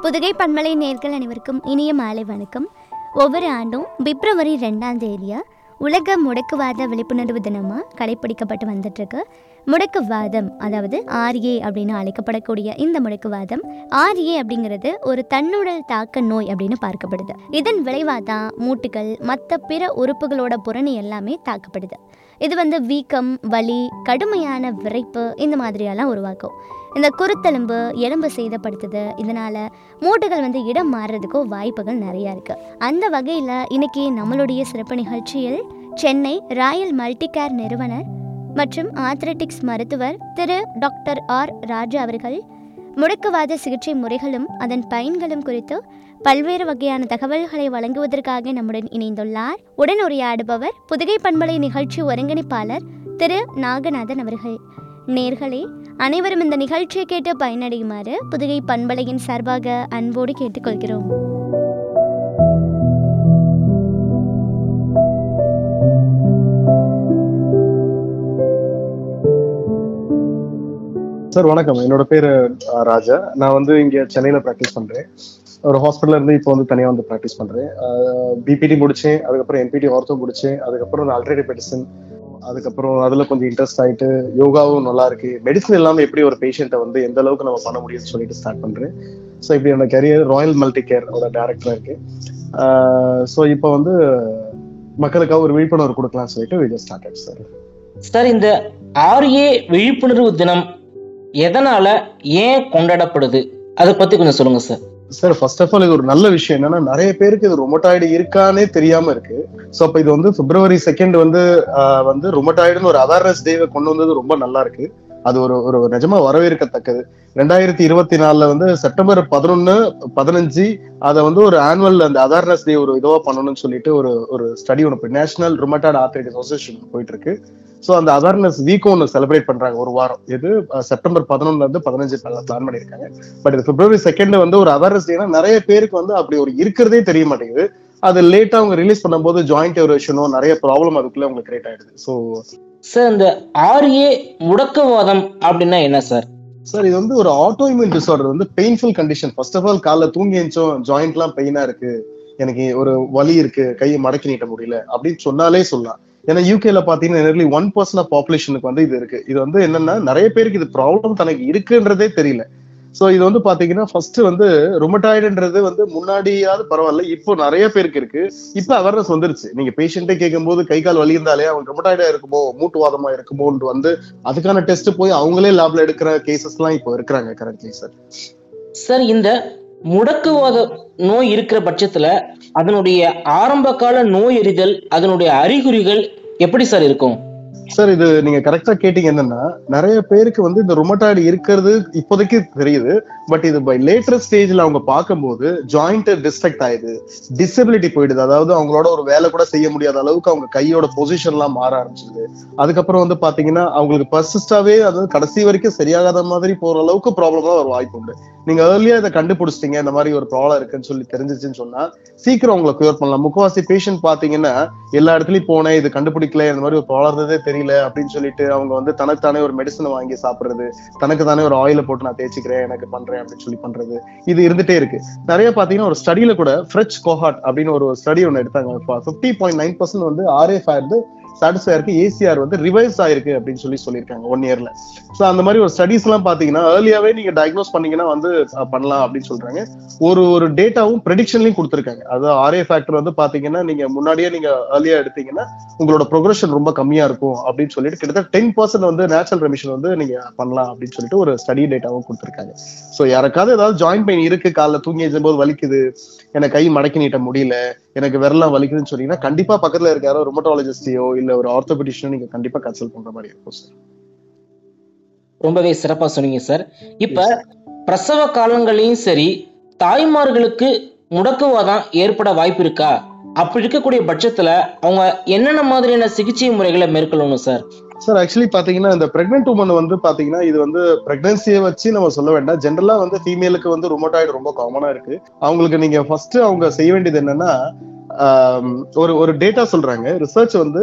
புதுகை பண்பலை நேர்கள் அனைவருக்கும் இனிய மாலை வணக்கம் ஒவ்வொரு ஆண்டும் பிப்ரவரி ரெண்டாம் தேதியை உலக முடக்குவாத விழிப்புணர்வு தினமாக கடைப்பிடிக்கப்பட்டு வந்துட்டுருக்கு முடக்குவாதம் அதாவது ஆர்ஏ அப்படின்னு அழைக்கப்படக்கூடிய இந்த முடக்குவாதம் ஆர்ஏ அப்படிங்கிறது ஒரு தன்னுடல் தாக்க நோய் அப்படின்னு பார்க்கப்படுது இதன் விளைவாக தான் மூட்டுகள் மற்ற பிற உறுப்புகளோட புறணி எல்லாமே தாக்கப்படுது இது வந்து வீக்கம் வலி கடுமையான விரைப்பு இந்த மாதிரியெல்லாம் உருவாக்கும் இந்த குருத்தெலும்பு எலும்பு சேதப்படுத்துது இதனால் மூட்டுகள் வந்து இடம் மாறுறதுக்கோ வாய்ப்புகள் நிறையா இருக்குது அந்த வகையில் இன்னைக்கு நம்மளுடைய சிறப்பு நிகழ்ச்சியில் சென்னை ராயல் மல்டிகேர் நிறுவனர் மற்றும் ஆத்லெட்டிக்ஸ் மருத்துவர் திரு டாக்டர் ஆர் ராஜா அவர்கள் முடக்குவாத சிகிச்சை முறைகளும் அதன் பயன்களும் குறித்து பல்வேறு வகையான தகவல்களை வழங்குவதற்காக நம்முடன் இணைந்துள்ளார் உடன் உரையாடுபவர் புதுகை பண்பலை நிகழ்ச்சி ஒருங்கிணைப்பாளர் திரு நாகநாதன் அவர்கள் நேர்களே அனைவரும் இந்த நிகழ்ச்சியை கேட்டு பயனடையுமாறு புதுகை பண்பலையின் சார்பாக அன்போடு கேட்டுக்கொள்கிறோம் சார் வணக்கம் என்னோட பேரு அஹ், ராஜா நான் வந்து இங்க சென்னையில ப்ராக்டிஸ் பண்றேன் ஒரு ஹாஸ்பிட்டல்ல இருந்து இப்போ வந்து தனியா வந்து ப்ராக்டிஸ் பண்றேன் பிபிடி முடிச்சேன் அதுக்கப்புறம் எம்பிடி ஆர்த்தோ முடிச்சேன் அதுக்கப்புறம் அல்ட்ரேட்டிவ் மெடிசன் அதுக்கப்புறம் அதுல கொஞ்சம் இன்ட்ரெஸ்ட் ஆயிட்டு யோகாவும் நல்லா இருக்கு மெடிசன் இல்லாம எப்படி ஒரு பேஷண்ட்டை வந்து எந்த அளவுக்கு நம்ம பண்ண முடியும்னு சொல்லிட்டு ஸ்டார்ட் பண்றேன் ஸோ இப்படி என்னோட கரியர் ராயல் மல்டி கேர் டேரக்டரா இருக்கு ஸோ இப்போ வந்து மக்களுக்காக ஒரு விழிப்புணர்வு கொடுக்கலாம்னு சொல்லிட்டு வீடியோ ஸ்டார்ட் சார் சார் இந்த ஆர்ஏ விழிப்புணர்வு தினம் எதனால ஏன் கொண்டாடப்படுது அதை பத்தி கொஞ்சம் சொல்லுங்க sir sir first of all இது ஒரு நல்ல விஷயம் என்னன்னா நிறைய பேருக்கு இது ரொமட்டாய்டு இருக்கானே தெரியாம இருக்கு சோ அப்ப இது வந்து பிப்ரவரி செகண்ட் வந்து ஆஹ், வந்து ரொமட்டாய்டுன்னு ஒரு அவேர்னஸ் டேவை கொண்டு வந்தது ரொம்ப நல்லா இருக்கு அது ஒரு ஒரு நிஜமா வரவேற்கத்தக்கது ரெண்டாயிரத்தி இருபத்தி நாலுல வந்து செப்டம்பர் பதினொன்னு பதினஞ்சு அதை வந்து ஒரு ஆனுவல் அந்த அவேர்னஸ் டே ஒரு இதுவா பண்ணணும்னு சொல்லிட்டு ஒரு ஒரு ஸ்டடி ஒன்று நேஷனல் ரொமட்டாய்டு ஆர்த்ரைட்டிஸ் அசோசியேஷன் போயிட்டு இருக்கு சோ அந்த அவேர்னஸ் வீக்கும் ஒன்று செலிப்ரேட் பண்றாங்க ஒரு வாரம் இது அஹ், செப்டம்பர் பதினொன்னுல இருந்து பதினஞ்சு பிளான் பண்ணிருக்காங்க பட் இது பிப்ரவரி செகண்ட் வந்து ஒரு அவேர்னஸ் டேனா நிறைய பேருக்கு வந்து அப்படி ஒரு இருக்கிறதே தெரிய மாட்டேங்குது அது லேட்டா அவங்க ரிலீஸ் பண்ணும்போது ஜாயிண்ட் எவரேஷனோ நிறைய ப்ராப்ளம் அதுக்குள்ள உங்களுக்கு கிரியேட் ஆயிடுது ஸோ சார் இந்த ஆர்ஏ முடக்கவாதம் அப்படின்னா என்ன சார் சார் இது வந்து ஒரு ஆட்டோ இம்யூன் டிசார்டர் வந்து painful condition first of all காலைல தூங்கி எழுந்தோம் ஜாயிண்ட்லாம் பெயினா இருக்கு எனக்கு ஒரு வலி இருக்கு கையை மடக்கி நீட்ட முடியல அப்படின்னு சொன்னாலே சொல்லலாம் ஏன்னா யூகேல பாத்தீங்கன்னா நியர்லி ஒன் பர்சன்ட் ஆஃப் பாப்புலேஷனுக்கு வந்து இது இருக்கு இது வந்து என்னன்னா நிறைய பேருக்கு இது ப்ராப்ளம் தனக்கு இருக்குன்றதே தெரியல சோ இது வந்து பாத்தீங்கன்னா ஃபர்ஸ்ட் வந்து ரொமட்டாய்டுன்றது வந்து முன்னாடியாவது பரவாயில்ல இப்போ நிறைய பேருக்கு இருக்கு இப்ப அவேர்னஸ் வந்துருச்சு நீங்க பேஷண்ட்டே கேட்கும்போது கை கால் வலி இருந்தாலே அவங்க ரொமட்டாய்டா இருக்குமோ மூட்டுவாதமா இருக்குமோன்னு வந்து அதுக்கான டெஸ்ட் போய் அவங்களே லேப்ல எடுக்கிற கேசஸ் எல்லாம் இப்போ இருக்கிறாங்க கரண்ட்லி சார் சார் இந்த முடக்குவாத நோய் இருக்கிற பட்சத்துல அதனுடைய ஆரம்ப கால நோய் எறிதல் அதனுடைய அறிகுறிகள் எப்படி சார் இருக்கும் சார் இது நீங்க கரெக்டா கேட்டீங்க என்னன்னா நிறைய பேருக்கு வந்து இந்த ரொமட்டாய்டு இருக்கிறது இப்போதைக்கு தெரியுது பட் இது பை லேட்டர் ஸ்டேஜ்ல அவங்க பார்க்கும்போது ஜாயிண்ட் டிஸ்ட்ரக்ட் ஆயிடுது டிசபிலிட்டி போயிடுது அதாவது அவங்களோட ஒரு வேலை கூட செய்ய முடியாத அளவுக்கு அவங்க கையோட பொசிஷன் எல்லாம் மாற ஆரம்பிச்சிருது அதுக்கப்புறம் வந்து பாத்தீங்கன்னா அவங்களுக்கு பர்சிஸ்டாவே அது கடைசி வரைக்கும் சரியாகாத மாதிரி போற அளவுக்கு ப்ராப்ளம் தான் ஒரு வாய்ப்பு உண்டு நீங்க ஏர்லியா இதை கண்டுபிடிச்சிட்டீங்க இந்த மாதிரி ஒரு ப்ராப்ளம் இருக்குன்னு சொல்லி தெரிஞ்சிச்சுன்னு சொன்னா சீக்கிரம் உங்களை கியூர் பண்ணலாம் முக்கவாசி பேஷண்ட் பாத்தீங்கன்னா எல்லா இடத்துலயும் போனேன் இது கண்டுபிடிக்கல இந்த மாதிரி ஒரு ப்ராப்ளம் இருந்ததே தெரியல அப்படின்னு சொல்லிட்டு அவங்க வந்து தனக்கு தானே ஒரு மெடிசனை வாங்கி சாப்பிடுறது தனக்கு தானே ஒரு ஆயில போட்டு நான் தேய்ச்சிக்கிறேன் எனக்கு பண்றேன் அப்படின்னு சொல்லி பண்றது இது இருந்துட்டே இருக்கு நிறைய பாத்தீங்கன்னா ஒரு ஸ்டடியில கூட ஃப்ரெச் கோஹாட் அப்படின்னு ஒரு ஸ்டடி ஒன்னு எடுத்தாங்க ஃபிஃப்டி பாயிண்ட் நைன் பர்சன்ட் வந்து ஆர்எஃப் ஆயிருந்து சாட்டிஸ்ஃபை இருக்கு ஏசிஆர் வந்து ரிவைஸ் ஆயிருக்கு அப்படின்னு சொல்லி சொல்லியிருக்காங்க ஒன் இயர்ல சோ அந்த மாதிரி ஒரு ஸ்டடிஸ் எல்லாம் பாத்தீங்கன்னா ஏர்லியாவே நீங்க டயக்னோஸ் பண்ணீங்கன்னா வந்து அஹ், பண்ணலாம் அப்படின்னு சொல்றாங்க ஒரு ஒரு டேட்டாவும் ப்ரெடிக்ஷன்லயும் கொடுத்துருக்காங்க அது ஆர்ஏ ஃபேக்டர் வந்து பாத்தீங்கன்னா நீங்க முன்னாடியே நீங்க ஏர்லியா எடுத்தீங்கன்னா உங்களோட ப்ரொக்ரஷன் ரொம்ப கம்மியா இருக்கும் அப்படின்னு சொல்லிட்டு கிட்டத்தட்ட டென் பர்சன்ட் வந்து நேச்சுரல் ரெமிஷன் வந்து நீங்க பண்ணலாம் அப்படின்னு சொல்லிட்டு ஒரு ஸ்டடி டேட்டாவும் கொடுத்துருக்காங்க சோ யாருக்காவது ஏதாவது ஜாயிண்ட் பெயின் இருக்கு காலைல தூங்கி எழுந்தும்போது வலிக்குது எனக்கு கை மடக்கி நீட்ட முடியல எனக்கு விரலாம் வலிக்குதுன்னு சொன்னீங்கன்னா கண்டிப்பா பக்கத்துல இருக்க யாரோ ரொமட்டாலஜிஸ்டையோ இல்ல ஒரு ஆர்த்தோபெடிஷனோ நீங்க கண்டிப்பா கன்சல்ட் பண்ற மாதிரி இருக்கும் சார் ரொம்பவே சிறப்பா சொன்னீங்க சார் இப்ப பிரசவ காலங்களையும் சரி தாய்மார்களுக்கு முடக்குவாதம் ஏற்பட வாய்ப்பு இருக்கா அப்படி இருக்கக்கூடிய பட்சத்துல அவங்க என்னென்ன மாதிரியான சிகிச்சை முறைகளை மேற்கொள்ளணும் சார் சார் ஆக்சுவலி பாத்தீங்கன்னா இந்த பிரெக்னென்ட் உமன் வந்து பாத்தீங்கன்னா இது வந்து பிரெக்னன்சியை வச்சு நம்ம சொல்ல வேண்டாம் ஜென்ரலா வந்து ஃபீமேலுக்கு வந்து ரொமோட்டாய்டு ரொம்ப காமனா இருக்கு அவங்களுக்கு நீங்க ஃபர்ஸ்ட் அவங்க செய்ய வேண்டியது என்னன்னா ஆம், ஒரு ஒரு டேட்டா சொல்றாங்க ரிசர்ச் வந்து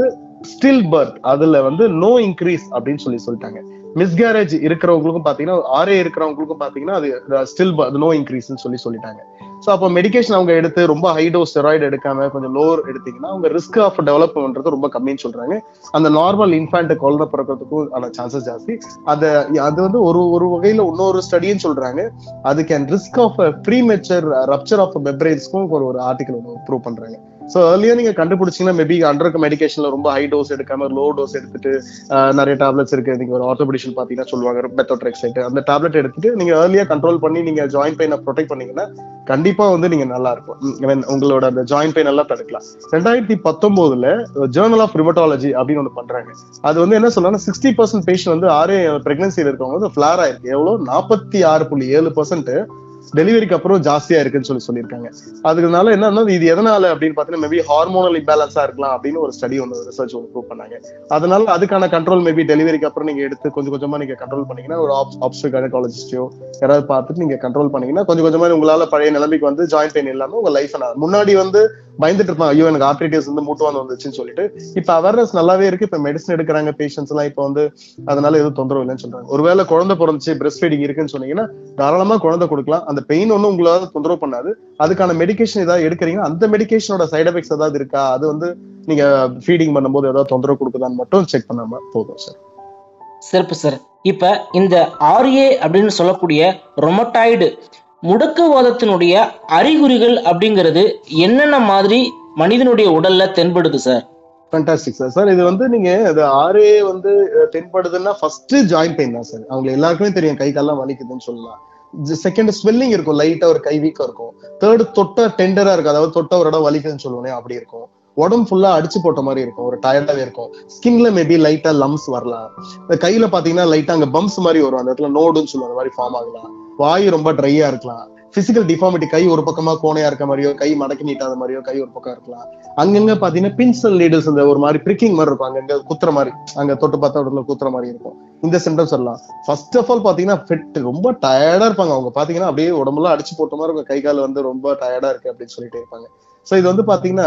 ஸ்டில் பர்த் அதுல வந்து நோ இன்க்ரீஸ் அப்படின்னு சொல்லி சொல்லிட்டாங்க மிஸ்கேரேஜ் இருக்கிறவங்களுக்கும் பாத்தீங்கன்னா ஆர்ஏ இருக்கிறவங்களுக்கும் பாத்தீங்கன்னா அது ஸ்டில் நோ இன்க்ரீஸ்னு சொல்லி சொல்லிட்டாங்க ஸோ அப்போ மெடிகேஷன் அவங்க எடுத்து ரொம்ப ஹை டோஸ் ஸ்டெராய்டு எடுக்காம கொஞ்சம் லோவர் எடுத்தீங்கன்னா அவங்க ரிஸ்க் ஆஃப் டெவலப் பண்றது ரொம்ப கம்மின்னு சொல்றாங்க அந்த நார்மல் இன்ஃபேண்ட் குழந்தை பிறக்கிறதுக்கும் ஆன சான்சஸ் ஜாஸ்தி அது அது வந்து ஒரு ஒரு வகையில இன்னொரு ஸ்டடின்னு சொல்றாங்க அது can risk of premature rupture of மெப்ரைன்ஸ்க்கும் ஒரு ஒரு ஆர்டிகல் ஒன்று ப்ரூவ் பண்றாங்க ஸோ ஏர்லியா நீங்க கண்டுபிடிச்சீங்கன்னா மேபி அண்டர் மெடிகேஷன்ல ரொம்ப ஹை டோஸ் எடுக்காம லோ டோஸ் எடுத்துட்டு ஆஹ் நிறைய டேப்லெட்ஸ் இருக்கு நீங்க ஒரு ஆர்த்தோபெடிஷன் பாத்தீங்கன்னா சொல்லுவாங்க மெத்தோட்ரெக்சைட் அந்த டேப்லெட் எடுத்துட்டு நீங்க ஏர்லியா கண்ட்ரோல் பண்ணி நீங்க ஜாயிண்ட் பெயினை ப்ரொடெக்ட் பண்ணீங்கன்னா கண்டிப்பா வந்து நீங்க நல்லா இருக்கும் உம், I mean, உங்களோட அந்த ஜாயிண்ட் பெயின் எல்லாம் தடுக்கலாம் ரெண்டாயிரத்தி பத்தொன்பதுல ஜேர்னல் ஆஃப் ரிமட்டாலஜி அப்படின்னு ஒன்று பண்றாங்க அது வந்து என்ன சொல்றாங்கன்னா சிக்ஸ்டி பர்சன்ட் பேஷண்ட் வந்து ஆரே பிரெக்னன்சியில் இருக்கவங்க வந்து ஃபிளார் ஆயிருக்கு எவ்வளவு நாற்பத்தி ஆறு புள்ளி ஏழு பர்சன்ட் டெலிவரிக்கு அப்புறம் ஜாஸ்தியா இருக்குன்னு சொல்லி சொல்லியிருக்காங்க அதுக்குனால என்னன்னா இது எதனால அப்படின்னு பாத்தீங்கன்னா மேபி ஹார்மோனல் இம்பேலன்ஸா இருக்கலாம் அப்படின்னு ஒரு ஸ்டடி ஒன்று ரிசர்ச் ஒன்று ப்ரூவ் பண்ணாங்க அதனால அதுக்கான கண்ட்ரோல் மேபி டெலிவரிக்கு அப்புறம் நீங்க எடுத்து கொஞ்சம் கொஞ்சமா நீங்க கண்ட்ரோல் பண்ணீங்கன்னா ஒரு ஆப்ஸ்டிக் கைனகாலஜிஸ்டோ யாராவது பார்த்துட்டு நீங்க கண்ட்ரோல் பண்ணீங்கன்னா கொஞ்சம் கொஞ்சமா உங்களால பழைய நிலைமைக்கு வந்து ஜாயிண்ட் பெயின் இல்லாம உங்க லைஃப் முன்னாடி வந்து பயந்துட்டு இருப்பாங்க ஐயோ எனக்கு ஆர்டிடிஸ் வந்து மூட்டு வந்து வந்துச்சுன்னு சொல்லிட்டு இப்ப அவேர்னஸ் நல்லாவே இருக்கு இப்ப மெடிசன் எடுக்கிறாங்க பேஷண்ட்ஸ் எல்லாம் இப்ப வந்து அதனால எதுவும் தொந்தரவு இல்லைன்னு சொல்றாங்க ஒருவேளை குழந்தை பிறந்துச்சு பிரஸ்ட் ஃபீடிங் இருக்குன்னு சொன்னீங்கன்னா தாராளமா குழந்தை கொடுக்கலாம் அந்த பெயின் ஒன்றும் உங்களால தொந்தரவு பண்ணாது அதுக்கான மெடிகேஷன் ஏதாவது எடுக்கிறீங்கன்னா அந்த மெடிகேஷனோட சைடு எஃபெக்ட்ஸ் ஏதாவது இருக்கா அது வந்து நீங்க ஃபீடிங் பண்ணும்போது ஏதாவது தொந்தரவு கொடுக்குதான்னு மட்டும் செக் பண்ணாம போதும் சார் சிறப்பு சார் இப்ப இந்த ஆர்ஏ அப்படின்னு சொல்லக்கூடிய ரொமட்டாய்டு முடக்குவாதத்தினுடைய அறிகுறிகள் அப்படிங்கிறது என்னென்ன மாதிரி மனிதனுடைய உடல்ல தென்படுது சார் ஃபண்டாஸ்டிக் சார் சார் இது வந்து நீங்க இது ஆரே வந்து அஹ், தென்படுதுன்னா ஃபர்ஸ்ட் ஜாயிண்ட் பெயின் தான் சார் அவங்க எல்லாருக்குமே தெரியும் கை கால்லாம் வலிக்குதுன்னு சொல்லலாம் செகண்ட் ஸ்வெல்லிங் இருக்கும் லைட்டா ஒரு கை வீக்கம் இருக்கும் தேர்ட் தொட்ட டெண்டரா இருக்கும் அதாவது தொட்ட ஒரு இடம் வலிக்குதுன்னு சொல்லுவோம் அப்படி இருக்கும் உடம்பு ஃபுல்லா அடிச்சு போட்ட மாதிரி இருக்கும் ஒரு டயர்டாவே இருக்கும் ஸ்கின்ல மேபி லைட்டா லம்ஸ் வரலாம் இந்த கையில பாத்தீங்கன்னா லைட்டா அங்க பம்ப்ஸ் மாதிரி வரும் அந்த இடத்துல நோடுன்னு சொல்லுவாங்க அந்த மாதிரி ஃபார்ம் ஆகலாம் வாய் ரொம்ப ட்ரையா இருக்கலாம் பிசிக்கல் டிஃபார்மிட்டி கை ஒரு பக்கமா கோணையா இருக்க மாதிரியோ கை மடக்கி நீட்டாத மாதிரியோ கை ஒரு பக்கம் இருக்கலாம் அங்கங்க பாத்தீங்கன்னா பின்சல் நீடில்ஸ் இந்த ஒரு மாதிரி பிரிக்கிங் மாதிரி இருக்கும் அங்கங்க குத்துற மாதிரி அங்க தொட்டு பார்த்தா இடத்துல குத்துற மாதிரி இருக்கும் இந்த சிம்டம்ஸ் வரலாம் ஃபர்ஸ்ட் ஆஃப் ஆல் பாத்தீங்கன்னா ஃபிட் ரொம்ப டயர்டா இருப்பாங்க அவங்க பாத்தீங்கன்னா அப்படியே உடம்புலாம் அடிச்சு போட்ட மாதிரி இருக்கும் கை கால் வந்து ரொம்ப டயர்டா இருக்கு அப்படின்னு சொல்லிட்டு இருப்பாங்க சோ இது வந்து பாத்தீங்கன்னா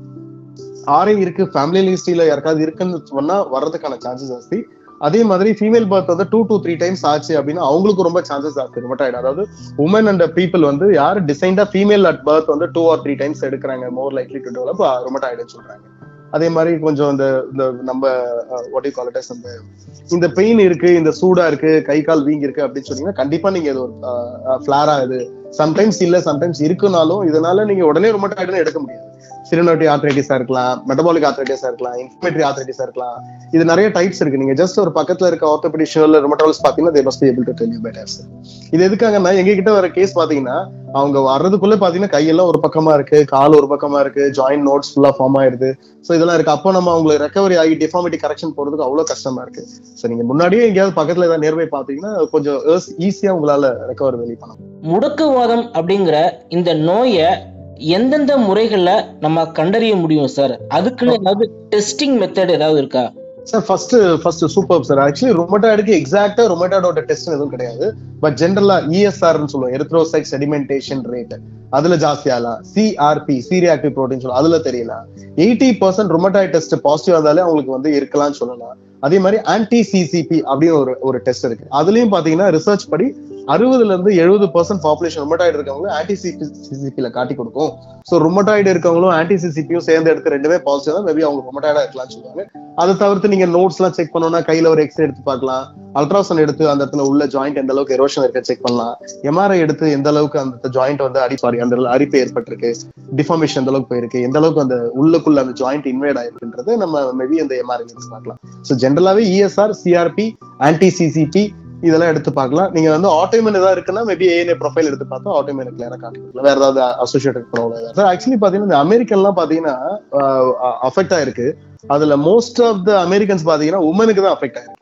ஆரே இருக்கு ஃபேமிலி ஹிஸ்டரியில யாருக்காவது இருக்குன்னு சொன்னா வர்றதுக்கான சான்சஸ் ஜாஸ்தி அதே மாதிரி ஃபீமேல் பர்த் வந்து டூ to த்ரீ டைம்ஸ் ஆச்சு அப்படின்னா அவங்களுக்கு ரொம்ப சான்சஸ் ஜாஸ்தி ரிமட்டாய்டு அதாவது உமன் அண்ட் பீப்புள் வந்து யார் டிசைன்டா ஃபீமேல் அட் பர்த் வந்து டூ ஆர் த்ரீ டைம்ஸ் எடுக்கிறாங்க மோர் லைக்லி டு டெவலப் ருமட்டாய்டுன்னு சொல்றாங்க அதே மாதிரி கொஞ்சம் இந்த இந்த நம்ம வாட் யூ கால் இட் அந்த இந்த பெயின் இருக்கு இந்த சூடா இருக்கு கை கால் வீங்கி இருக்கு அப்படின்னு சொன்னீங்கன்னா கண்டிப்பா நீங்க இது ஒரு ஃபிளாரா இது சம்டைம்ஸ் இல்ல சம்டைம்ஸ் இருக்குனாலும் இதனால நீங்க உடனே ருமட்டாய்டுன்னு எடுக்க முடியாது சிறுநோட்டி ஆர்த்ரைட்டிஸா இருக்கலாம் மெட்டபாலிக் ஆர்த்ரைட்டிஸா இருக்கலாம் இன்ஃபிமேட்டரி ஆர்த்ரைட்டிஸா இருக்கலாம் இது நிறைய டைப்ஸ் இருக்கு நீங்க ஜஸ்ட் ஒரு பக்கத்துல இருக்க ஆர்த்தோபெடிஷியல் ருமட்டாலஜிஸ்ட் பாத்தீங்கன்னா they must be able to tell you better sir. இது எதுக்காகன்னா எங்க கிட்ட வர கேஸ் பாத்தீங்கன்னா அவங்க வர்றதுக்குள்ள பாத்தீங்கன்னா கையெல்லாம் ஒரு பக்கமா இருக்கு கால் ஒரு பக்கமா இருக்கு ஜாயிண்ட் நோட்ஸ் ஃபுல்லா ஃபார்ம் ஆயிருது சோ இதெல்லாம் இருக்கு அப்போ நம்ம அவங்களுக்கு ரெக்கவரி ஆகி டிஃபார்மிட்டி கரெக்ஷன் போறதுக்கு அவ்வளவு கஷ்டமா இருக்கு சோ நீங்க முன்னாடியே எங்கேயாவது பக்கத்துல ஏதாவது நியர்பை பாத்தீங்கன்னா கொஞ்சம் ஈஸியா உங்களால ரெக்கவர் வெளி பண்ண முடியும். முடக்குவாதம் அப்படிங்கிற இந்த நோயை எந்தெந்த முறைகள்ல நம்ம கண்டறிய முடியும் சார் அதுக்குன்னு ஏதாவது டெஸ்டிங் மெத்தட் ஏதாவது இருக்கா sir first first super sir actually ரொமட்டாய்டுக்கு எக்ஸாக்டா ரொமட்டாய்டோட டெஸ்ட் எதுவும் கிடையாது பட் ஜென்ரலா இஎஸ்ஆர்னு சொல்லுவோம் எரித்ரோசைட் செடிமெண்டேஷன் ரேட் அதுல ஜாஸ்தி ஆகலாம் சிஆர்பி சீரியாக்டிவ் ப்ரோட்டீன் சொல்லுவோம் அதுல தெரியலாம் eighty percent rheumatoid test positive இருந்தாலே அவங்களுக்கு வந்து இருக்கலாம்னு சொல்லலாம் அதே மாதிரி ஆன்டி சிசிபி அப்படின்னு ஒரு ஒரு டெஸ்ட் இருக்கு அதுலயும் பாத்தீங்கன்னா ரிசர்ச் படி அறுபதுல இருந்து எழுபது பர்சன்ட் பாப்புலேஷன் ரொமட்டாய்டு இருக்கவங்க ஆன்டி சிசிபில காட்டி கொடுக்கும் சோ ரொமட்டாய்டு இருக்கவங்களும் ஆன்டி சிசிபியும் சேர்ந்து எடுத்து ரெண்டுமே பாசிட்டிவ் தான் மேபி அவங்க ரொமட்டாய்டா இருக்கலாம்னு சொல்லுவாங்க அதை தவிர்த்து நீங்க நோட்ஸ் எல்லாம் செக் பண்ணணும்னா கையில ஒரு எக்ஸ்ரே எடுத்து பார்க்கலாம் அல்ட்ராசவுண்ட் எடுத்து அந்த இடத்துல உள்ள ஜாயிண்ட் எந்த அளவுக்கு எரோஷன் இருக்க செக் பண்ணலாம் எம்ஆர்ஐ எடுத்து எந்த அளவுக்கு அந்த ஜாயிண்ட் வந்து அடிப்பாரி அந்த இடத்துல அரிப்பு ஏற்பட்டிருக்கு டிஃபார்மேஷன் எந்த அளவுக்கு போயிருக்கு எந்த அளவுக்கு அந்த உள்ளுக்குள்ள அந்த ஜாயிண்ட் இன்வைட் ஆயிருக்குன்றது நம்ம மேபி அந்த எம்ஆர்ஐ எடுத்து பார்க்கலாம் ஸோ ஜென்ரலாவே இஎஸ்ஆர் சிஆர்பி ஆன்டி சிசிபி இதெல்லாம் எடுத்து பார்க்கலாம் நீங்க வந்து ஆட்டோமேன் ஏதாவது இருக்குன்னா மேபி ஏஎன்ஏ ப்ரொஃபைல் எடுத்து பார்த்தா ஆட்டோமேன் கிளியரா காட்டி கொடுக்கலாம் வேற ஏதாவது அசோசியேட்டட் ப்ராப்ளம் சார் ஆக்சுவலி பாத்தீங்கன்னா இந்த அமெரிக்கன்லாம் பாத்தீங்கன்னா அஃபெக்ட் ஆயிருக்கு அதுல மோஸ்ட் ஆஃப் த அமெரிக்கன்ஸ் பாத்தீங்கன்னா உமனுக்கு தான் அஃபெக்ட் ஆயிருக்கு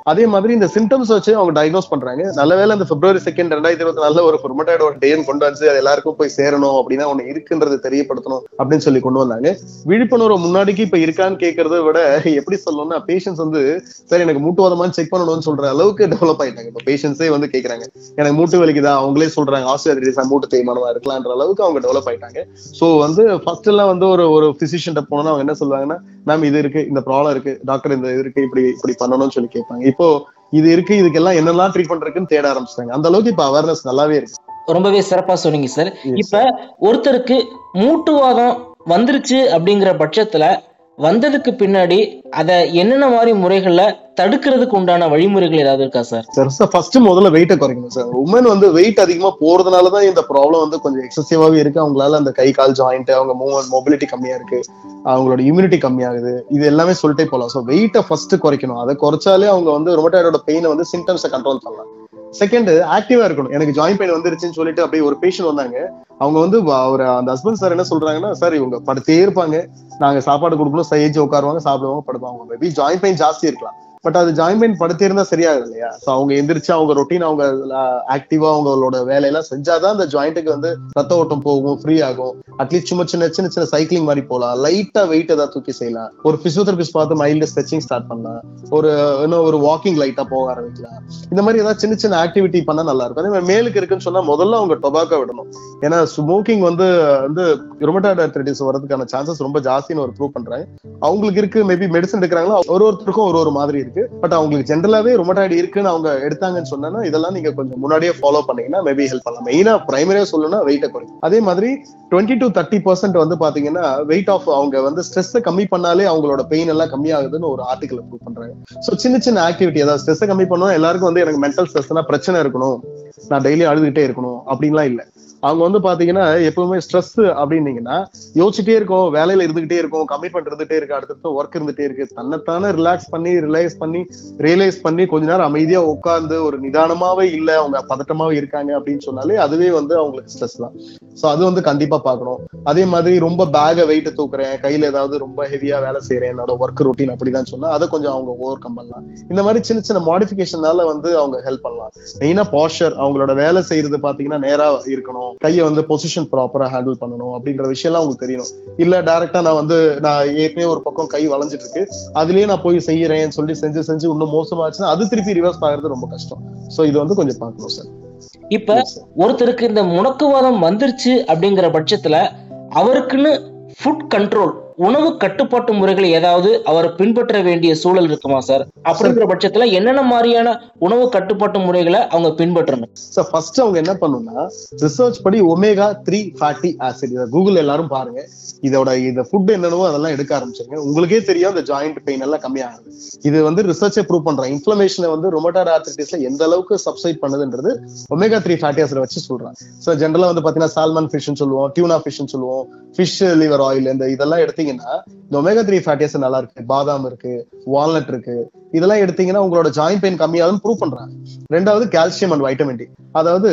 அதே மாதிரி இந்த சிம்டம்ஸ் வச்சு அவங்க டயக்னோஸ் பண்றாங்க நல்ல வேளை இந்த பிப்ரவரி செகண்ட் ரெண்டாயிரத்தி இருபத்தி நாலுல ஒரு ருமட்டாய்டு ஒரு டேன்னு கொண்டு வந்து அது எல்லாருக்கும் போய் சேரணும் அப்படின்னா ஒண்ணு இருக்குன்றது தெரியப்படுத்தணும் அப்படின்னு சொல்லி கொண்டு வந்தாங்க விழிப்புணர்வு முன்னாடிக்கு இப்ப இருக்கான்னு கேட்கறத விட எப்படி சொல்லணும்னா பேஷன்ஸ் வந்து சரி எனக்கு மூட்டு வாதமான்னு செக் பண்ணணும்னு சொல்ற அளவுக்கு டெவலப் ஆயிட்டாங்க இப்ப பேஷன்ஸே வந்து கேக்குறாங்க எனக்கு மூட்டு வலிக்குதா அவங்களே சொல்றாங்க ஆஸ்திரேலியா மூட்டு தேய்மானமா இருக்கலாம்ன்ற அளவுக்கு அவங்க டெவலப் ஆயிட்டாங்க சோ வந்து ஃபர்ஸ்ட் எல்லாம் வந்து ஒரு ஒரு பிசிஷியன் போனோம்னா அவங்க என்ன சொல்லுவாங்கன்னா மேம் இது இருக்கு இந்த ப்ராப்ளம் இருக்கு டாக்டர் இந்த இது இருக்கு இப்படி இப்படி பண்ணணும்னு சொல்லி கேட்பாங்க இப்போ இது இருக்கு இதுக்கெல்லாம் என்னெல்லாம் ட்ரீட்மெண்ட் இருக்குன்னு தேட ஆரம்பிச்சிட்டாங்க அந்த அளவுக்கு இப்ப அவேர்னஸ் நல்லாவே இருக்கு ரொம்பவே சிறப்பா சொன்னீங்க சார் Yes, இப்ப ஒருத்தருக்கு மூட்டுவாதம் வந்துருச்சு அப்படிங்கிற பட்சத்துல வந்ததுக்கு பின்னாடி அத என்னென்ன மாதிரி முறைகள்ல தடுக்கிறதுக்கு உண்டான வழிமுறைகள் ஏதாவது இருக்கா சார் சார் ஃபர்ஸ்ட் முதல்ல வெயிட்டை குறைக்கணும் சார் உமன் வந்து வெயிட் அதிகமா போறதுனாலதான் இந்த ப்ராப்ளம் வந்து கொஞ்சம் எக்ஸசிவாவே இருக்கு அவங்களால அந்த கை கால் ஜாயிண்ட் அவங்க மூவ்மெண்ட் மொபிலிட்டி கம்மியா இருக்கு அவங்களோட இம்யூனிட்டி கம்மியாகுது இது எல்லாமே சொல்லிட்டே போலாம் ஸோ வெயிட்டை ஃபர்ஸ்ட் குறைக்கணும் அதை குறைச்சாலே அவங்க வந்து ரொமட்டாய்டோட பெயினை வந்து சிம்டம்ஸை கண்ட்ரோல் பண்ணலாம் செகண்ட் ஆக்டிவா இருக்கணும் எனக்கு ஜாயின் பெயின் வந்துருச்சுன்னு சொல்லிட்டு அப்படியே ஒரு பேஷண்ட் வந்தாங்க அவங்க வந்து வ- ஒரு அந்த ஹஸ்பண்ட் சார் என்ன சொல்றாங்கன்னா சார் இவங்க படுத்தே இருப்பாங்க நாங்க சாப்பாடு கொடுக்கணும் சைச்சு உட்காருவாங்க சாப்பிடுவாங்க படுப்பாங்க மேபி ஜாயின் பெயின் ஜாஸ்தி இருக்கலாம் பட் அது ஜாயின் பெயின் படுத்தே இருந்தா சரியாகுது இல்லையா சோ அவங்க எந்திரிச்சு அவங்க ரொட்டீன் அவங்க ஆக்டிவா அவங்களோட வேலையெல்லாம் செஞ்சாதான் அந்த ஜாயிண்ட்டுக்கு வந்து ரத்த ஓட்டம் போகும் ஃப்ரீ ஆகும் அட்லீஸ்ட் சும்மா சின்ன சின்ன சின்ன சைக்கிளிங் மாதிரி போலாம் லைட்டா வெயிட் ஏதாவது தூக்கி செய்யலாம் ஒரு பிசியோதெரபிஸ்ட் பார்த்து மைல்டு ஸ்ட்ரெச்சிங் ஸ்டார்ட் பண்ணலாம் ஒரு இன்னும் ஒரு வாக்கிங் லைட்டா போக ஆரம்பிக்கலாம் இந்த மாதிரி ஏதாவது சின்ன சின்ன ஆக்டிவிட்டி பண்ணா நல்லா இருக்கும் அதே மாதிரி மேலுக்கு இருக்குன்னு சொன்னா முதல்ல அவங்க டொபாக்கோ விடணும் ஏன்னா ஸ்மோக்கிங் வந்து வந்து ருமட்டாய்டு ஆர்த்ரைட்டிஸ் வரதுக்கான சான்சஸ் ரொம்ப ஜாஸ்தின்னு ஒரு ப்ரூவ் பண்றாங்க அவங்களுக்கு இருக்கு மேபி மெடிசன் எடுக்கிறாங்களோ ஒரு ஒருத்தருக்கும் ஒரு ஒரு மாதிரி இருக்கு பட் அவங்களுக்கு ஜென்ரலாவே ருமட்டாய்டு இருக்குன்னு அவங்க எடுத்தாங்கன்னு சொன்னா இதெல்லாம் நீங்க கொஞ்சம் முன்னாடியே ஃபாலோ பண்ணீங்கன்னா மேபி ஹெல்ப் பண்ணலாம் மெயினா பிரைமரியா சொல்லணும்னா வெயிட்டை குறைக்கும் அதே மாதிரி டுவெண்ட்டி டு தேர்ட்டி பர்சன்ட் வந்து பாத்தீங்கன்னா வெயிட் ஆஃப் அவங்க வந்து ஸ்ட்ரெஸ் கம்மி பண்ணாலே அவங்களோட பெயின் எல்லாம் கம்மி ஆகுதுன்னு ஒரு ஆர்டிகல் ப்ரூவ் பண்றாங்க சோ சின்ன சின்ன ஆக்டிவிட்டி அதாவது ஸ்ட்ரெஸ் கம்மி பண்ணணும் எல்லாருக்கும் வந்து எனக்கு மென்டல் ஸ்ட்ரெஸ்னா பிரச்சனை இருக்கணும் நான் டெய்லி அழுதுகிட்டே இருக்கணும் அப்படின்லாம் இல்ல அவங்க வந்து பாத்தீங்கன்னா எப்பவுமே ஸ்ட்ரெஸ் அப்படின்னீங்கன்னா யோசிச்சுட்டே இருக்கும் வேலையில இருந்துகிட்டே இருக்கும் கமிட்மெண்ட் இருந்துட்டே இருக்கு அடுத்தடுத்து ஒர்க் இருந்துட்டே இருக்கு தன்னைத்தானே ரிலாக்ஸ் பண்ணி ரிலைஸ் பண்ணி ரியலைஸ் பண்ணி கொஞ்ச நேரம் அமைதியா உட்கார்ந்து ஒரு நிதானமாவே இல்ல அவங்க பதட்டமாவே இருக்காங்க அப்படின்னு சொன்னாலே அதுவே வந்து அவங்களுக்கு ஸ்ட்ரெஸ் தான் சோ அது வந்து கண்டிப்பா பார்க்கணும் அதே மாதிரி ரொம்ப பேக வெயிட் தூக்குறேன் கையில ஏதாவது ரொம்ப ஹெவியா வேலை செய்யறேன் என்னோட ஒர்க் ரொட்டீன் அப்படிதான் சொன்னா அதை கொஞ்சம் அவங்க ஓவர் கம் பண்ணலாம் இந்த மாதிரி சின்ன சின்ன மாடிஃபிகேஷனால வந்து அவங்க ஹெல்ப் பண்ணலாம் மெயினா பாஸ்டர் அவங்களோட வேலை செய்யறது பாத்தீங்கன்னா நேரா இருக்கணும் கையை வந்து பொசிஷன் ப்ராப்பரா ஹேண்டில் பண்ணணும் அப்படின்ற விஷயம்லாம் அவங்களுக்கு தெரியணும் இல்ல டைரக்டா நான் வந்து நான் ஏற்கனவே ஒரு பக்கம் கை வளைஞ்சிட்டு இருக்கு அதுலயே நான் போய் செய்யறேன்னு சொல்லி செஞ்சு செஞ்சு இன்னும் மோசமாச்சுன்னா அது திருப்பி ரிவர்ஸ் ஆகுறது ரொம்ப கஷ்டம் சோ இது வந்து கொஞ்சம் பார்க்கணும் சார் இப்ப ஒருத்தருக்கு இந்த முடக்குவாதம் வந்துருச்சு அப்படிங்கிற பட்சத்துல அவருக்குன்னு ஃபுட் கண்ட்ரோல் உணவு கட்டுப்பாட்டு முறைகள் ஏதாவது அவர் பின்பற்ற வேண்டிய சூழல் இருக்குமா சார் அப்படிங்கிற பட்சத்துல என்னென்ன மாதிரியான உணவு கட்டுப்பாட்டு முறைகளை அவங்க பின்பற்றணும் சோ ஃபர்ஸ்ட் அவங்க என்ன பண்ணணும்னா ரிசர்ச் படி ஒமேகா த்ரீ ஃபேட்டி ஆசிட் இதை கூகுள் எல்லாரும் பாருங்க இதோட இந்த ஃபுட் என்னென்னவோ அதெல்லாம் எடுக்க ஆரம்பிச்சிருங்க உங்களுக்கே தெரியும் அந்த ஜாயிண்ட் பெயின் எல்லாம் கம்மியாகுது இது வந்து ரிசர்ச்சே ப்ரூவ் பண்றாங்க இன்ஃபிளமேஷனை வந்து ரொமட்டாய்டு ஆர்த்ரைட்டிஸ்ல எந்த அளவுக்கு சப்சைட் பண்ணுதுன்றது ஒமேகா த்ரீ ஃபேட்டி ஆசிட் வச்சு சொல்றாங்க சோ ஜென்ரலா வந்து பாத்தீங்கன்னா சால்மன் ஃபிஷ்னு சொல்லுவோம் டியூனா ஃபிஷ்னு சொல்லுவோம் ஃபிஷ் லிவர் ஆயில் இந்த இதெல்லாம் எடுத்தீங்கன்னா இந்த ஒமேகா த்ரீ ஃபேட்டி ஆசிட் நல்லா இருக்கு பாதாம் இருக்கு வால்நட் இருக்கு இதெல்லாம் எடுத்தீங்கன்னா உங்களோட ஜாயிண்ட் பெயின் கம்மியாகுதுன்னு ப்ரூவ் பண்றாங்க ரெண்டாவது கால்சியம் அண்ட் வைட்டமின் டி அதாவது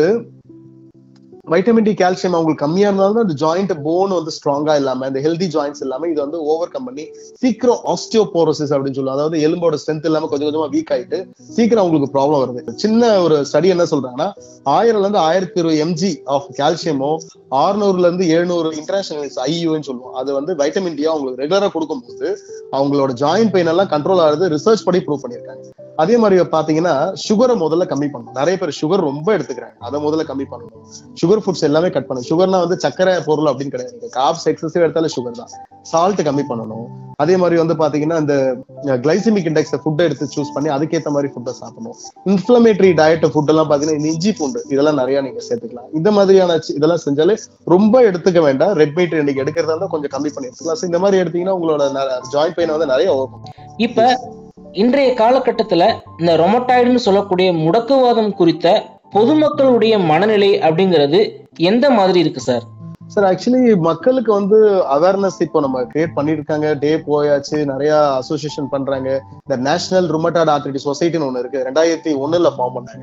வைட்டமின் டி கால்சியம் அவங்களுக்கு கம்மியா இருந்தாலும் அந்த ஜாயிண்ட் போன் வந்து ஸ்ட்ராங்கா இல்லாம இந்த ஹெல்தி ஜாயின்ஸ் இல்லாம இது வந்து ஓவர் கம் பண்ணி சீக்கிரம் ஆஸ்டியோபோரோசிஸ் அப்படின்னு சொல்லுவோம் அதாவது எலும்போட ஸ்ட்ரென்த் இல்லாம கொஞ்சம் கொஞ்சமா வீக் ஆயிட்டு சீக்கிரம் அவங்களுக்கு ப்ராப்ளம் வருது சின்ன ஒரு ஸ்டடி என்ன சொல்றாங்கன்னா ஆயிரம்ல இருந்து ஆயிரத்தி இருபது எம்ஜி ஆஃப் கால்சியமோ ஆறுநூறுல இருந்து எழுநூறு இன்டர்நேஷனல் ஐயூன்னு சொல்லுவோம் அது வந்து வைட்டமின் டி அவங்களுக்கு ரெகுலரா கொடுக்கும்போது அவங்களோட ஜாயிண்ட் பெயின் எல்லாம் கண்ட்ரோல் ஆகுது ரிசர்ச் படி ப்ரூவ் பண்ணிருக்காங்க அதே மாதிரி பாத்தீங்கன்னா சுகரை முதல்ல கம்மி பண்ணணும் நிறைய பேர் சுகர் ரொம்ப எடுத்துக்கிறாங்க அதை முதல்ல கம்மி பண்ணணும் சுகர் ஃபுட்ஸ் எல்லாமே கட் பண்ணணும் சுகர்னா வந்து சக்கரை பொருள் அப்படின்னு கிடையாது காப்ஸ் எக்ஸசிவ் எடுத்தாலும் சுகர் தான் சால்ட் கம்மி பண்ணணும் அதே மாதிரி வந்து பாத்தீங்கன்னா இந்த கிளைசிமிக் இண்டெக்ஸ் ஃபுட் எடுத்து சூஸ் பண்ணி அதுக்கேற்ற மாதிரி ஃபுட்டை சாப்பிடணும் இன்ஃபிளமேட்டரி டயட் ஃபுட் எல்லாம் பாத்தீங்கன்னா இந்த இஞ்சி பூண்டு இதெல்லாம் நிறைய நீங்க சேர்த்துக்கலாம் இந்த மாதிரியான சி- இதெல்லாம் செஞ்சாலே ரொம்ப எடுத்துக்க வேண்டாம் ரெட் மீட் இன்னைக்கு எடுக்கிறதா இருந்தா கொஞ்சம் கம்மி பண்ணி எடுத்துக்கலாம் So இந்த மாதிரி எடுத்தீங்கன்னா உங்களோட ஜாயிண்ட் பெயின் வந்து நிறைய ஓடும் இப்ப இன்றைய காலகட்டத்துல இந்த ரொமட்டாய்டுன்னு சொல்லக்கூடிய முடக்குவாதம் குறித்த பொதுமக்களுடைய மனநிலை அப்படிங்கிறது எந்த மாதிரி இருக்கு சார் சார் ஆக்சுவலி மக்களுக்கு வந்து அவேர்னஸ் இப்போ நம்ம கிரியேட் பண்ணிருக்காங்க டே போயாச்சு நிறைய அசோசியேஷன் பண்றாங்க இந்த நேஷனல் ருமட்டாட் ஆர்த்திட்டி சொசைட்டின்னு ஒண்ணு இருக்கு ரெண்டாயிரத்தி ஒண்ணுல ஃபார்ம் பண்ணாங்க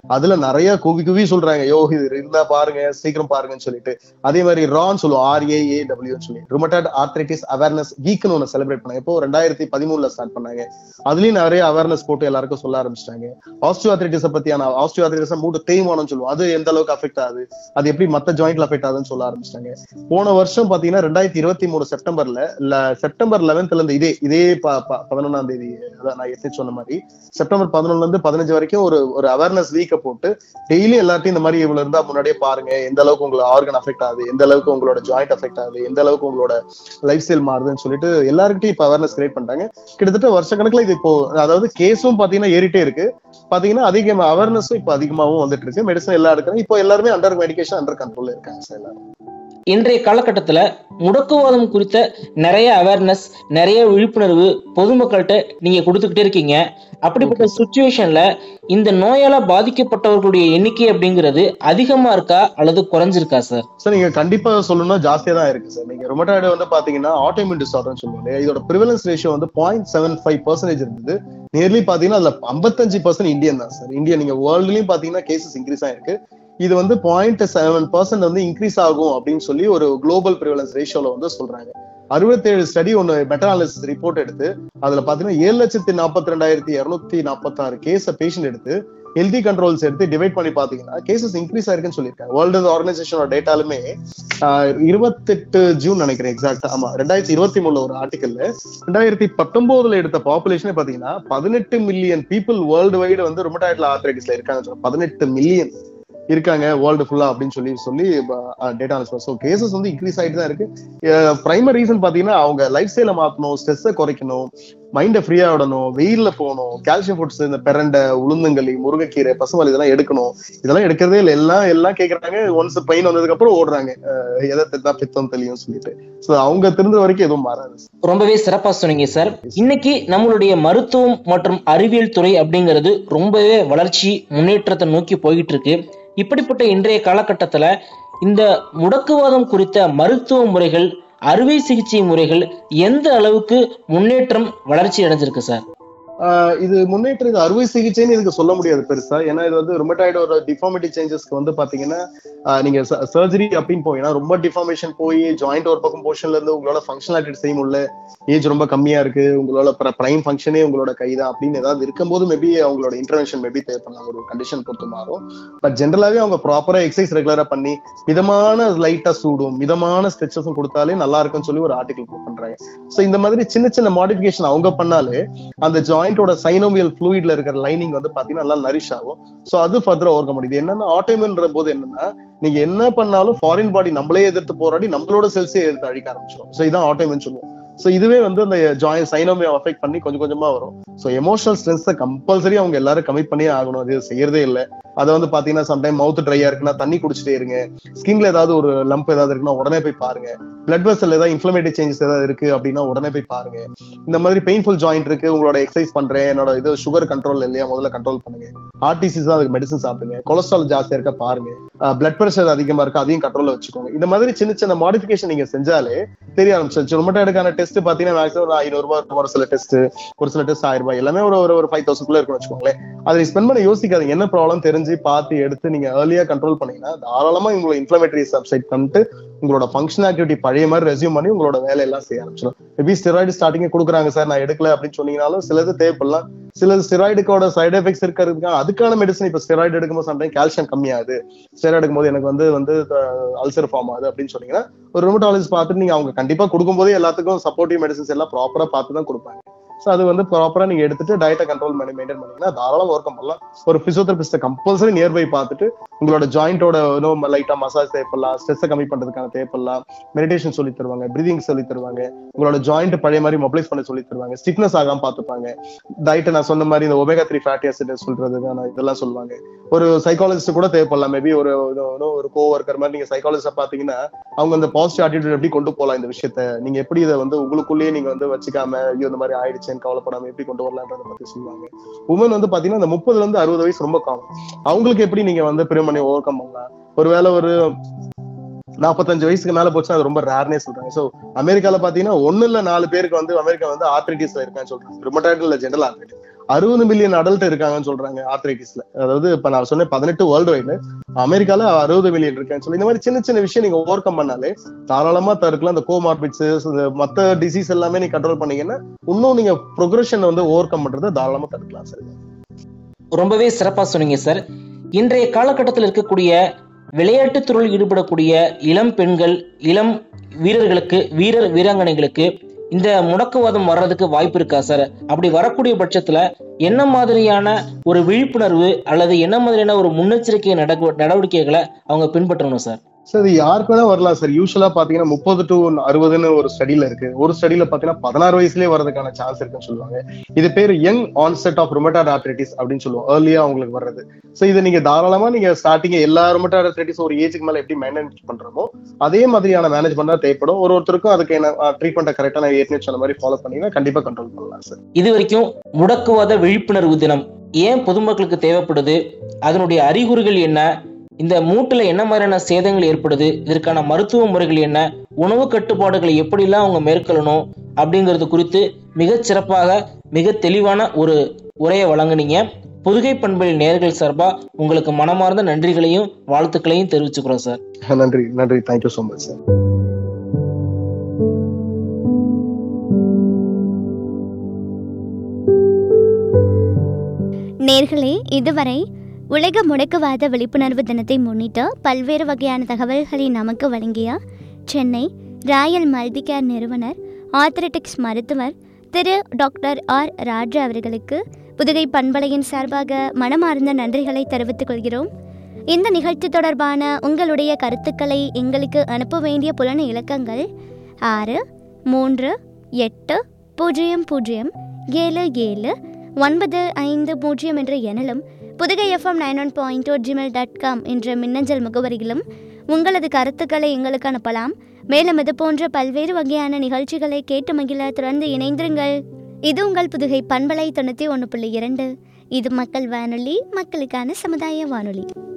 அதுல நிறைய குவி குவி சொல்றாங்க யோ இது இருந்தா பாருங்க சீக்கிரம் பாருங்கன்னு சொல்லிட்டு அதே மாதிரி ரான் சொல்லுவோம் ஆர்ஏஏ டபிள்யூன்னு சொல்லி ருமட்டாய்ட் ஆர்த்ரைட்டிஸ் அவேர்னஸ் வீக்னு ஒன்று செலிப்ரேட் பண்ணாங்க இப்போ ரெண்டாயிரத்தி பதிமூணுல ஸ்டார்ட் பண்ணாங்க அதுலயும் நிறைய அவேர்னஸ் போட்டு எல்லாருக்கும் சொல்ல ஆரம்பிச்சிட்டாங்க ஆஸ்டியோ ஆர்த்ரைட்டிஸ் பத்தியான ஆஸ்டியோ ஆர்த்ரைட்டிஸ் மூட்டு தேய்மானம்னு சொல்லுவோம் அது எந்த அளவுக்கு அஃபெக்ட் ஆகுது அது எப்படி மத்த ஜாயிண்ட்ல அஃபெக்ட் ஆகுதுன்னு சொல்ல ஆரம்பிச்சிட்டாங்க போன வருஷம் பாத்தீங்கன்னா ரெண்டாயிரத்தி இருபத்தி மூணு செப்டம்பர்ல இல்ல செப்டம்பர் லெவன்த்ல இருந்து இதே இதே ப- ப- பதினொன்னாம் தேதி அதான் நான் எப்படி சொன்ன மாதிரி செப்டம்பர் பதினொன்னுல இருந்து பதினஞ்சு வரைக்கும் ஒரு ஒரு அவேர்னஸ் வீக்க போட்டு டெய்லி எல்லாத்தையும் இந்த மாதிரி இவ்வளவு இருந்தா முன்னாடியே பாருங்க எந்த அளவுக்கு உங்களோட ஆர்கன் அஃபெக்ட் ஆகுது எந்த அளவுக்கு உங்களோட ஜாயிண்ட் அஃபெக்ட் ஆகுது எந்த அளவுக்கு உங்களோட லைஃப் ஸ்டைல் மாறுதுன்னு சொல்லிட்டு எல்லாருக்கிட்டையும் இப்ப அவேர்னஸ் கிரியேட் பண்றாங்க கிட்டத்தட்ட வருஷ கணக்குல இது இப்போ அதாவது கேஸும் பாத்தீங்கன்னா ஏறிட்டே இருக்கு பாத்தீங்கன்னா அதிகமா அவேர்னஸும் இப்போ அதிகமாகவும் வந்துட்டு இருக்கு மெடிசன் எல்லாம் எடுக்கிறாங்க இப்போ எல்லாருமே அண்டர் மெடிகேஷன் அண்டர் கண்ட்ரோல்ல இருக்காங்க சார் எல்லாரும் இன்றைய காலகட்டத்துல முடக்குவாதம் குறித்த நிறைய அவேர்னஸ் நிறைய விழிப்புணர்வு பொதுமக்கள்கிட்ட நீங்க கொடுத்துக்கிட்டே இருக்கீங்க அப்படிப்பட்ட சுச்சுவேஷன்ல இந்த நோயால பாதிக்கப்பட்டவர்களுடைய எண்ணிக்கை அப்படிங்கிறது அதிகமா இருக்கா அல்லது குறைஞ்சிருக்கா சார் சார் நீங்க கண்டிப்பா சொல்லணும்னா ஜாஸ்தியா தான் இருக்கு சார் நீங்க ரொமட்டாய்டு வந்து பாத்தீங்கன்னா ஆட்டோமின் டிசார்டர்னு சொல்லுவாங்க இல்லையா? இதோட ப்ரிவலன்ஸ் ரேஷியோ வந்து பாயிண்ட் செவன் ஃபைவ் பர்சன்டேஜ் இருந்தது நியர்லி பாத்தீங்கன்னா அதுல ஐம்பத்தஞ்சு பர்சன்ட் இந்தியன் தான் சார் இந்தியா நீங்க வேர்ல்ட்லயும் பாத்தீங்கன்னா கேசஸ் இன்க்ரீஸ் ஆயிருக்கு இது வந்து பாயிண்ட் செவன் பர்சன்ட் வந்து இன்க்ரீஸ் ஆகும் அப்படின்னு சொல்லி ஒரு குளோபல் ப்ரிவலன்ஸ் ரேஷியோல வந்து சொல்றாங்க அறுபத்தேழு ஸ்டடி ஒன்னு மெட்டாலிசிஸ் ரிப்போர்ட் எடுத்து அதுல பாத்தீங்கன்னா ஏழு லட்சத்தி நாற்பத்தி ரெண்டாயிரத்தி இருநூத்தி நாற்பத்தி ஆறு கேஸ் பேஷண்ட் எடுத்து ஹெல்தி கண்ட்ரோல்ஸ் எடுத்து டிவைட் பண்ணி பாத்தீங்கன்னா கேசஸ் இன்க்ரீஸ் ஆயிருக்குன்னு சொல்லியிருக்காங்க வேர்ல்டு ஆர்கனைசேஷனோட டேட்டாலுமே இருபத்தெட்டு ஜூன் நினைக்கிறேன் எக்ஸாக்ட் ஆமா ரெண்டாயிரத்தி இருபத்தி மூணுல ஒரு ஆர்டிக்கல்ல ரெண்டாயிரத்தி பத்தொன்பதுல எடுத்த பாப்புலேஷனே பாத்தீங்கன்னா பதினெட்டு மில்லியன் பீப்புள் வேர்ல்டு வைடு வந்து ருமட்டாய்ட்ல ஆர்த்ரைட்டிஸ்ல இருக்காங்க பதினெட்டு மில்லியன் இருக்காங்க வேர்ல்டு ஃபுல்லா அப்படின்னு சொல்லி சொல்லி டேட்டா ஸோ கேசஸ் வந்து இன்க்ரீஸ் ஆயிட்டு தான் இருக்கு பிரைமரி ரீசன் பாத்தீங்கன்னா அவங்க லைஃப் ஸ்டைல மாத்தணும் ஸ்ட்ரெஸ்ஸை குறைக்கணும் மைண்டை ஃப்ரீயா விடணும் வெயில்ல போகணும் கால்சியம் ஃபுட்ஸ் இந்த பிரண்டை உளுந்தங்களி முருங்கைக்கீரை பசுமல் இதெல்லாம் எடுக்கணும் இதெல்லாம் எடுக்கிறதே இல்லை எல்லாம் எல்லாம் கேக்குறாங்க ஒன்ஸ் பெயின் வந்ததுக்கு அப்புறம் ஓடுறாங்க அஹ் எதை திட்டா பித்தம் தெரியும் சொல்லிட்டு சோ அவங்க திருந்த வரைக்கும் எதுவும் மாறாது ரொம்பவே சிறப்பா சொன்னீங்க சார் இன்னைக்கு நம்மளுடைய மருத்துவம் மற்றும் அறிவியல் துறை அப்படிங்கிறது ரொம்பவே வளர்ச்சி முன்னேற்றத்தை நோக்கி போயிட்டு இருக்கு இப்படிப்பட்ட இன்றைய காலகட்டத்துல இந்த முடக்குவாதம் குறித்த மருத்துவ முறைகள் அறுவை சிகிச்சை முறைகள் எந்த அளவுக்கு முன்னேற்றம் வளர்ச்சி அடைஞ்சிருக்கு சார் ஆஹ் இது முன்னேற்றம் இது அறுவை சிகிச்சைன்னு இதுக்கு சொல்ல முடியாது பெருசா ஏன்னா இது வந்து ரொமட்டாய்டோட டிஃபார்மிட்டி சேஞ்சஸ்க்கு வந்து பாத்தீங்கன்னா ஆஹ் நீங்க சர்ஜரி அப்படின்னு போயிங்கன்னா ரொம்ப டிஃபார்மேஷன் போய் ஜாயிண்ட் ஒரு பக்கம் போர்ஷன்ல இருந்து உங்களோட ஃபங்க்ஷனாலிட்டி செய்ய முடியல ஏஜ் ரொம்ப கம்மியா இருக்கு உங்களோட பிரைம் ஃபங்க்ஷனே உங்களோட கைதான் அப்படின்னு ஏதாவது இருக்கும்போது மேபி அவங்களோட இன்டர்வென்ஷன் மேபி தேவைப்படலாம் ஒரு கண்டிஷன் பொறுத்து மாறும் பட் ஜென்ரலாவே அவங்க ப்ராப்பரா எக்ஸசைஸ் ரெகுலரா பண்ணி மிதமான லைட்டா சூடும் மிதமான ஸ்ட்ரெச்சஸும் கொடுத்தாலே நல்லா இருக்கும்னு சொல்லி ஒரு ஆர்டிகல் பண்றாங்க சோ இந்த மாதிரி சின்ன சின்ன மாடிஃபிகேஷன் அவங்க பண்ணாலே அந்த ஜாயிண்டோட சைனோவியல் ஃப்ளூயிட்ல இருக்கிற லைனிங் வந்து பாத்தீங்கன்னா நல்லா நரிஷ் ஆகும் சோ அது ஃபர்தரா ஓர்க்க முடியுது என்னன்னா ஆட்டோமின்ற போது என்னன்னா நீங்க என்ன பண்ணாலும் ஃபாரின் பாடி நம்மளே எதிர்த்து போராடி நம்மளோட செல்ஸே எதிர்த்து அழிக்க ஆரம்பிச்சிடும் சோ இதான் ஆட்டோமின் சொல்லுவோம் சோ இதுவே வந்து அந்த ஜாயின் சைனோமியை அஃபெக்ட் பண்ணி கொஞ்சம் கொஞ்சமா வரும் சோ எமோஷனல் ஸ்ட்ரென்ஸை கம்பல்சரி அவங்க எல்லாரும் கம்மி பண்ணியே ஆகணும் அது செய்யறதே இல்ல அதை வந்து பாத்தீங்கன்னா சம்டைம் மவுத் ட்ரையா இருக்குன்னா தண்ணி குடிச்சிட்டே இருங்க ஸ்கின்ல ஏதாவது ஒரு லம்ப் ஏதாவது இருக்குன்னா உடனே போய் பாருங்க பிளட் வெசல் ஏதாவது இன்ஃபிளமேட்டிவ் சேஞ்சஸ் ஏதாவது இருக்கு அப்படின்னா உடனே போய் பாருங்க இந்த மாதிரி பெயின்ஃபுல் ஜாயிண்ட் இருக்கு உங்களோட எக்ஸசைஸ் பண்றேன் என்னோட இது சுகர் கண்ட்ரோல் இல்லையா முதல்ல கண்ட்ரோல் பண்ணுங்க ஆர்டிசிஸ் தான் அதுக்கு மெடிசன் சாப்பிடுங்க கொலஸ்ட்ரால் ஜாஸ்தியா இருக்க பாருங்க பிளட் பிரஷர் அதிகமா இருக்கு அதையும் கண்ட்ரோல்ல வச்சுக்கோங்க இந்த மாதிரி சின்ன சின்ன மாடிஃபிகேஷன் நீங்க செஞ்சாலே தெரிய ஆரம்பிச்சு ரொமட்டாய்டுக்கான டெஸ்ட் பாத்தீங்கன்னா மேக்ஸிமம் ஒரு ஐநூறு ரூபாய் ஒரு சில டெஸ்ட் ஒரு சில டெஸ்ட் ஆயிரம் ரூபாய் எல்லாமே ஒரு ஒரு ஒரு ஃபைவ் தௌசண்ட் குள்ள இருக்குன்னு வச்சுக்கோங்களேன் அதை ஸ்பெண்ட் பண்ண யோசிக்காதீங்க என்ன ப்ராப்ளம் தெரிஞ்சு பார்த்து எடுத்து நீங்க ஏர்லியா கண்ட்ரோல் பண்ணீங்கன்னா தாராளமா உங்களோட இன்ஃபிளமேட்டரி சப்சைட் பண்ணிட்டு உங்களோட ஃபங்க்ஷன் ஆக்டிவிட்டி பழைய மாதிரி ரெசியூம் பண்ணி உங்களோட வேலையெல்லாம் செய்ய ஆரம்பிச்சிடும் மேபி ஸ்டெராய்டு ஸ்டார்டிங்கே கொடுக்குறாங்க சார் நான் எடுக்கல அப்படின்னு சொன்னீங்கனாலும் சிலது தேவைப்படலாம் சில ஸ்டெராய்டுக்கோட சைடு எஃபெக்ட்ஸ் இருக்கிறதுக்கு அதுக்கான மெடிசன் இப்ப ஸ்டெராய்டு எடுக்கும்போது சம்டைம் கால்சியம் கம்மியாகுது ஸ்டெராய்டு எடுக்கும்போது எனக்கு வந்து வந்து அல்சர் ஃபார்ம் ஆகுது அப்படின்னு சொன்னீங்கன்னா ஒரு ருமட்டாலஜிஸ்ட் பார்த்துட்டு நீங்க அவங்க கண்டிப்பா கொடுக்கும்போதே எல்லாத்துக்கும் சப்போர்ட்டிவ் மெடிசன்ஸ் எல்லாம் ப்ராப்பரா பார்த்து தான் கொடுப்பாங்க ஸோ அது வந்து ப்ராப்பரா நீங்க எடுத்துட்டு டயட்டை கண்ட்ரோல் பண்ணி மெயின்டைன் பண்ணீங்கன்னா தாராளம் ஒர்க் பண்ணலாம் ஒரு பிசியோதெரபிஸ்ட கம்பல்சரி நியர்பை பார்த்துட்டு உங்களோட ஜாயிண்டோட லைட்டா மசாஜ் தேவைப்படலாம் ஸ்ட்ரெஸ்ஸை கம்மி பண்றதுக்கான தேவைப்படலாம் மெடிடேஷன் சொல்லி தருவாங்க பிரீதிங் சொல்லி தருவாங்க உங்களோட ஜாயிண்ட் பழைய மாதிரி மொபிலைஸ் பண்ண சொல்லி தருவாங்க ஸ்டிக்னஸ் ஆகாம பார்த்துப்பாங்க டயட்டை நான் சொன்ன மாதிரி இந்த ஒமேகா த்ரீ ஃபேட்டி ஆசிட் சொல்றதுக்கான இதெல்லாம் சொல்லுவாங்க ஒரு சைக்காலஜிஸ்ட் கூட தேவைப்படலாம் மேபி ஒரு ஒரு கோ ஒர்க்கர் மாதிரி நீங்க சைக்காலஜிஸ்ட பாத்தீங்கன்னா அவங்க அந்த பாசிட்டிவ் ஆட்டிடியூட் எப்படி கொண்டு போகலாம் இந்த விஷயத்த நீங்க எப்படி இதை வந்து உங்களுக்குள்ளேயே நீங்க வந்து வச்சுக்காம ஐயோ இந்த மாதிரி ஆயிடுச்சேன்னு கவலைப்படாம எப்படி கொண்டு வரலான்றத பத்தி சொல்லுவாங்க உமன் வந்து பாத்தீங்கன்னா இந்த முப்பதுல இருந்து அறுபது வயசு ரொம்ப காமன் அவங்களுக்கு எப்படி நீங்க வந்து பிரிவு பண்ணி ஓவர் கம் பண்ணலாம் ஒருவேளை ஒரு நாற்பத்தஞ்சு வயசுக்கு மேல போச்சுன்னா அது ரொம்ப ரேர்னே சொல்றாங்க சோ அமெரிக்கால பாத்தீங்கன்னா ஒண்ணு இல்ல நாலு பேருக்கு வந்து அமெரிக்கா வந்து ஆர்த்ரைட்டிஸ்ல இருக்கான்னு சொல்றாங்க ருமட்டாய்டு இல்ல ஜெனரல் ஆர்த்ரைட்டிஸ் அறுபது மில்லியன் அடல்ட் இருக்காங்கன்னு சொல்றாங்க ஆர்த்ரைட்டிஸ்ல அதாவது இப்ப நான் சொன்னேன் பதினெட்டு வேர்ல்டு வைடு அமெரிக்கால அறுபது மில்லியன் இருக்கான்னு சொல்லி இந்த மாதிரி சின்ன சின்ன விஷயம் நீங்க ஓவர் கம் பண்ணாலே தாராளமா தடுக்கலாம் இந்த கோமார்பிட்ஸ் மத்த டிசீஸ் எல்லாமே நீங்க கண்ட்ரோல் பண்ணீங்கன்னா இன்னும் நீங்க ப்ரொக்ரஷன் வந்து ஓவர் கம் பண்றதை தாராளமா தடுக்கலாம் சார் ரொம்பவே சிறப்பா சொன்னீங்க சார் இன்றைய காலகட்டத்தில் இருக்கக்கூடிய விளையாட்டுத் துறையில் ஈடுபடக்கூடிய இளம் பெண்கள் இளம் வீரர்களுக்கு வீரர் வீராங்கனைகளுக்கு இந்த முடக்குவாதம் வர்றதுக்கு வாய்ப்பு இருக்கா சார் அப்படி வரக்கூடிய பட்சத்துல என்ன மாதிரியான ஒரு விழிப்புணர்வு அல்லது என்ன மாதிரியான ஒரு முன்னெச்சரிக்கை நடக்கு- நடவடிக்கைகளை அவங்க பின்பற்றணும் சார் சார் இது யாருக்கு வேணா வரலாம் சார் யூஸ்வலா பாத்தீங்கன்னா முப்பது டு அறுபதுன்னு ஒரு ஸ்டடில இருக்கு ஒரு ஸ்டடில பாத்தீங்கன்னா பதினாறு வயசுலயே வரதுக்கான சான்ஸ் இருக்குன்னு சொல்லுவாங்க இது பேர் young onset of rheumatoid arthritis அப்படின்னு சொல்லுவோம் ஏர்லியா அவங்களுக்கு வர்றது சோ இது நீங்க தாராளமா நீங்க ஸ்டார்டிங் எல்லா ருமட்டாட் ஆர்த்ரைட்டிஸ் ஒரு ஏஜுக்கு மேல எப்படி மேனேஜ் பண்றோமோ அதே மாதிரியான மேனேஜ்மெண்ட் தான் தேவைப்படும் ஒரு ஒருத்தருக்கும் அதுக்கு என்ன ட்ரீட்மெண்ட் கரெக்டா நான் ஏற்கனவே சொன்ன மாதிரி ஃபாலோ பண்ணீங்கன்னா கண்டிப்பா கண்ட்ரோல் பண்ணலாம் சார் இது வரைக்கும் முடக்குவாத விழிப்புணர்வு தினம் ஏன் பொதுமக்களுக்கு தேவைப்படுது அதனுடைய அறிகுறிகள் என்ன இந்த மூட்டுல என்ன மாதிரியான சேதங்கள் ஏற்படுது இதற்கான மருத்துவ முறைகள் என்ன உணவு கட்டுப்பாடுகளை எப்படிலாம் அவங்க மேற்கொள்ளணும் அப்படிங்கிறது குறித்து மிகச் சிறப்பாக மிக தெளிவான ஒரு உரையை வழங்குனீங்க புதுகை பண்பலின் நேர்கள் சார்பா உங்களுக்கு மனமார்ந்த நன்றிகளையும் வாழ்த்துக்களையும் தெரிவிச்சுக்கிறோம் சார் நன்றி நன்றி தேங்க்யூ ஸோ மச் சார் நேர்களே இதுவரை உலக முடக்குவாத விழிப்புணர்வு தினத்தை முன்னிட்டு பல்வேறு வகையான தகவல்களை நமக்கு வழங்கிய சென்னை ராயல் மல்டிகேர் நிறுவனர் ஆர்த்தரெட்டிக்ஸ் மருத்துவர் திரு டாக்டர் ஆர் ராஜா அவர்களுக்கு புதுகை பண்பலையின் சார்பாக மனமார்ந்த நன்றிகளை தெரிவித்துக் கொள்கிறோம் இந்த நிகழ்ச்சி தொடர்பான உங்களுடைய கருத்துக்களை எங்களுக்கு அனுப்ப வேண்டிய புலன இலக்கங்கள் ஆறு மூன்று எட்டு பூஜ்ஜியம் பூஜ்ஜியம் ஏழு ஏழு ஒன்பது ஐந்து பூஜ்ஜியம் என்ற எண்ணிலும் Puthugai FM nine one point two Gmail dot com என்ற மின்னஞ்சல் முகவரியிலும் உங்களது கருத்துக்களை எங்களுக்கு அனுப்பலாம் மேலும் இது போன்ற பல்வேறு வகையான நிகழ்ச்சிகளை கேட்டு மகிழ தொடர்ந்து இணைந்திருங்கள் இது உங்கள் புதுகை பண்பலை தொண்ணூற்றி ஒன்று புள்ளி இரண்டு இது மக்கள் வானொலி மக்களுக்கான சமுதாய வானொலி